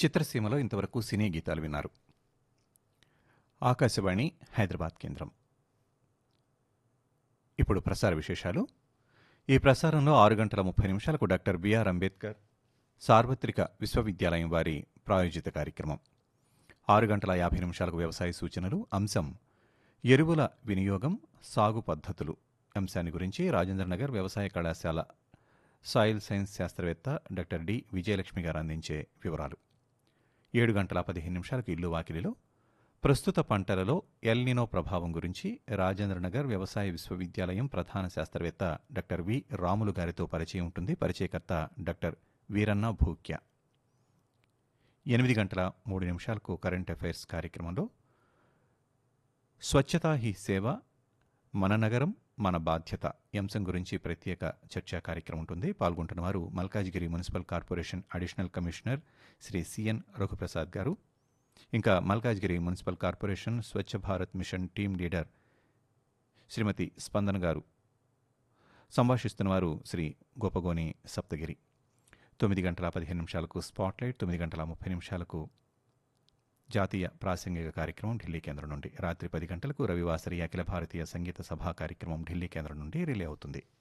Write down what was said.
చిత్రసీమలో ఇంతవరకు సినీ గీతాలు విన్నారు ఆకాశవాణి హైదరాబాద్ కేంద్రం ఇప్పుడు ప్రసార విశేషాలు ఈ ప్రసారంలో ఆరు గంటల ముప్పై నిమిషాలకు డాక్టర్ బిఆర్ అంబేద్కర్ సార్వత్రిక విశ్వవిద్యాలయం వారి ప్రాయోజిత కార్యక్రమం ఆరు గంటల యాభై నిమిషాలకు వ్యవసాయ సూచనలు అంశం ఎరువుల వినియోగం సాగు పద్ధతులు అంశాన్ని గురించి రాజేంద్రనగర్ వ్యవసాయ కళాశాల సాయిల్ సైన్స్ శాస్త్రవేత్త డాక్టర్ డి విజయలక్ష్మి గారు అందించే వివరాలు ఏడు గంటల పదిహేను నిమిషాలకు ఇల్లు వాకిలిలో ప్రస్తుత పంటలలో ఎల్నినో ప్రభావం గురించి రాజేంద్రనగర్ వ్యవసాయ విశ్వవిద్యాలయం ప్రధాన శాస్త్రవేత్త డాక్టర్ వి రాములు గారితో పరిచయం ఉంటుంది పరిచయకర్త డాక్టర్ వీరన్న భూక్య ఎనిమిది గంటల మూడు నిమిషాలకు కరెంట్ అఫైర్స్ కార్యక్రమంలో స్వచ్ఛతా హీ సేవ మన నగరం మన బాధ్యత ఈ అంశం గురించి ప్రత్యేక చర్చా కార్యక్రమం ఉంటుంది పాల్గొంటున్న వారు Malkajgiri municipal corporation additional commissioner Shri C N Raghuprasad గారు ఇంకా Malkajgiri municipal corporation Swachh Bharat mission team leader Shrimati Spandana గారు సంభాషిస్తున్నవారు శ్రీ గోపగోని సప్తగిరి తొమ్మిది గంటల పదిహేను నిమిషాలకు స్పాట్లైట్ తొమ్మిది గంటల ముప్పై నిమిషాలకు జాతీయ ప్రాసంగిక కార్యక్రమం ఢిల్లీ కేంద్రం నుండి రాత్రి పది గంటలకు రవివాసరి అఖిల భారతీయ సంగీత సభా కార్యక్రమం ఢిల్లీ కేంద్రం నుండి రిలే అవుతుంది